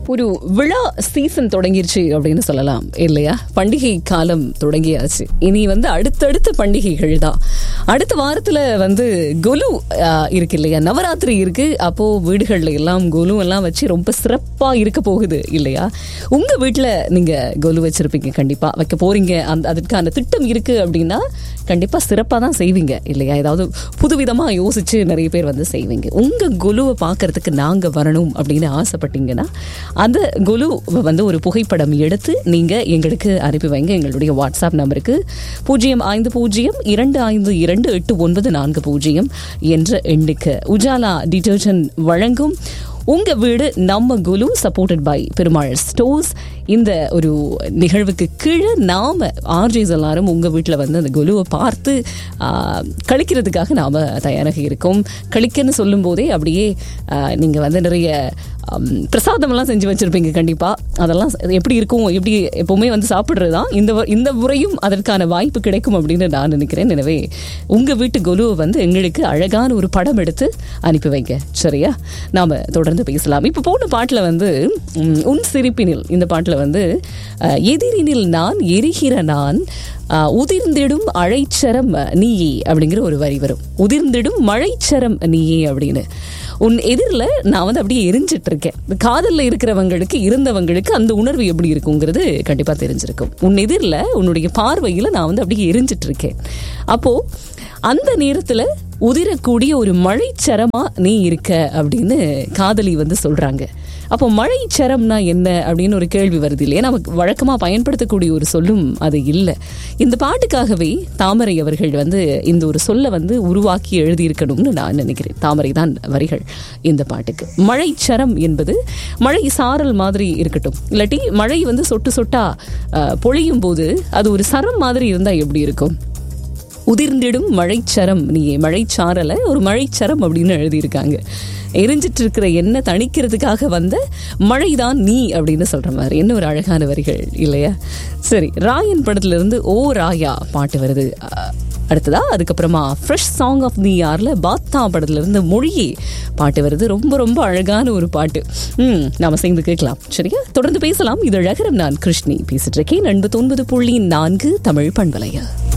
ஒரு விழா சீசன் தொடங்கிருச்சு அப்படின்னு சொல்லலாம் இல்லையா பண்டிகை காலம் தொடங்கியாச்சு இனி வந்து அடுத்தடுத்த பண்டிகைகள் தான் அடுத்த வாரத்துல வந்து கொலு ஆஹ், இருக்கு இல்லையா நவராத்திரி இருக்கு அப்போ வீடுகள்ல எல்லாம் கொலு எல்லாம் வச்சு ரொம்ப சிறப்பா இருக்க போகுது இல்லையா உங்க வீட்டுல நீங்க கொலு வச்சிருப்பீங்க கண்டிப்பா வைக்க போறீங்க அந்த அதற்கான திட்டம் இருக்கு அப்படின்னா கண்டிப்பா சிறப்பா தான் செய்வீங்க இல்லையா ஏதாவது புதுவிதமா யோசிச்சு நிறைய பேர் வந்து செய்வீங்க உங்க குலுவை பார்க்கறதுக்கு நாங்க வரணும் அப்படின்னு ஆசைப்பட்டீங்கன்னா அந்த குலு வந்து ஒரு புகைப்படம் எடுத்து நீங்க எங்களுக்கு அனுப்பி வைங்க எங்களுடைய வாட்ஸ்அப் நம்பருக்கு பூஜ்ஜியம் ஐந்து பூஜ்ஜியம் இரண்டு ஐந்து இரண்டு எட்டு ஒன்பது நான்கு பூஜ்ஜியம் என்ற எண்ணுக்கு உஜாலா டிட்டர்ஜென்ட் வழங்கும் உங்க வீடு நம்ம குலு சப்போர்ட்டட் பை பெருமாள் ஸ்டோர்ஸ் இந்த ஒரு நிகழ்வுக்கு கீழே நாம ஆர்ஜிஸ் எல்லாரும் உங்க வீட்டில் வந்து அந்த குலுவை பார்த்து ஆ, கழிக்கிறதுக்காக நாம தயாராக இருக்கோம் கழிக்கன்னு சொல்லும் போதே அப்படியே ஆ, நீங்க வந்து நிறைய ஆம், பிரசாதமெல்லாம் செஞ்சு வச்சிருப்பீங்க கண்டிப்பா அதெல்லாம் எப்படி இருக்கும் எப்படி எப்பவுமே வந்து சாப்பிட்றது தான் இந்த வ- இந்த முறையும் அதற்கான வாய்ப்பு கிடைக்கும் அப்படின்னு நான் நினைக்கிறேன் எனவே உங்க வீட்டு குலுவை வந்து எங்களுக்கு அழகான ஒரு படம் எடுத்து அனுப்பி வைங்க சரியா நாம தொடர்ந்து பேசலாம் இப்போ போன பாட்டில் வந்து ம், உன் சிரிப்பினில் இந்த பாட்டில் வந்து அஹ், எதிரினில் நான் எரிகிற நான் அஹ், உதிர்ந்திடும் அழைச்சரம் நீயே அப்படிங்கிற ஒரு வரி வரும் உதிர்ந்திடும் மழைச்சரம் நீயே அப்படின்னு உன் எதிரில் நான் வந்து அப்படியே எரிஞ்சிட்டு இருக்கேன் காதலில் இருக்கிறவங்களுக்கு இருந்தவங்களுக்கு அந்த உணர்வு எப்படி இருக்குங்கிறது கண்டிப்பாக தெரிஞ்சிருக்கும் உன் எதிரில் உன்னுடைய பார்வையில் நான் வந்து அப்படியே எரிஞ்சிட்டு இருக்கேன் அப்போ அந்த நேரத்தில் உதிரக்கூடிய ஒரு மழைச்சரமா நீ இருக்க அப்படின்னு காதலி வந்து சொல்றாங்க அப்போ மழைச்சரம்னா என்ன அப்படின்னு ஒரு கேள்வி வருது இல்லையா நமக்கு வழக்கமாக பயன்படுத்தக்கூடிய ஒரு சொல்லும் அது இல்லை இந்த பாட்டுக்காகவே தாமரை அவர்கள் வந்து இந்த ஒரு சொல்லை வந்து உருவாக்கி எழுதியிருக்கணும்னு நான் நினைக்கிறேன் தாமரை தான் வரிகள் இந்த பாட்டுக்கு மழைச்சரம் என்பது மழை சாரல் மாதிரி இருக்கட்டும் இல்லாட்டி மழை வந்து சொட்டு சொட்டா அஹ், பொழியும் போது அது ஒரு சரம் மாதிரி இருந்தால் எப்படி இருக்கும் உதிர்ந்திடும் மழைச்சரம் நீ மழைச்சாரல ஒரு மழைச்சரம் அப்படின்னு எழுதியிருக்காங்க எரிஞ்சிட்டு இருக்கிற எண்ணெய் தணிக்கிறதுக்காக வந்த மழைதான் நீ அப்படின்னு சொல்ற மாதிரி என்ன ஒரு அழகான வரிகள் இல்லையா சரி ராயன் படத்துல இருந்து ஓ ராயா பாட்டு வருது அஹ், அடுத்ததா அதுக்கப்புறமா ஃப்ரெஷ் சாங் ஆஃப் தி யார்ல பாத்தா படத்துல இருந்து மொழியே பாட்டு வருது ரொம்ப ரொம்ப அழகான ஒரு பாட்டு ம் நாம சேர்ந்து கேட்கலாம் சரியா தொடர்ந்து பேசலாம் இது அழகரம் நான் கிருஷ்ணி பேசிட்டு இருக்கேன் எண்பத்தொன்பது புள்ளி நான்கு தமிழ் பண்பலையா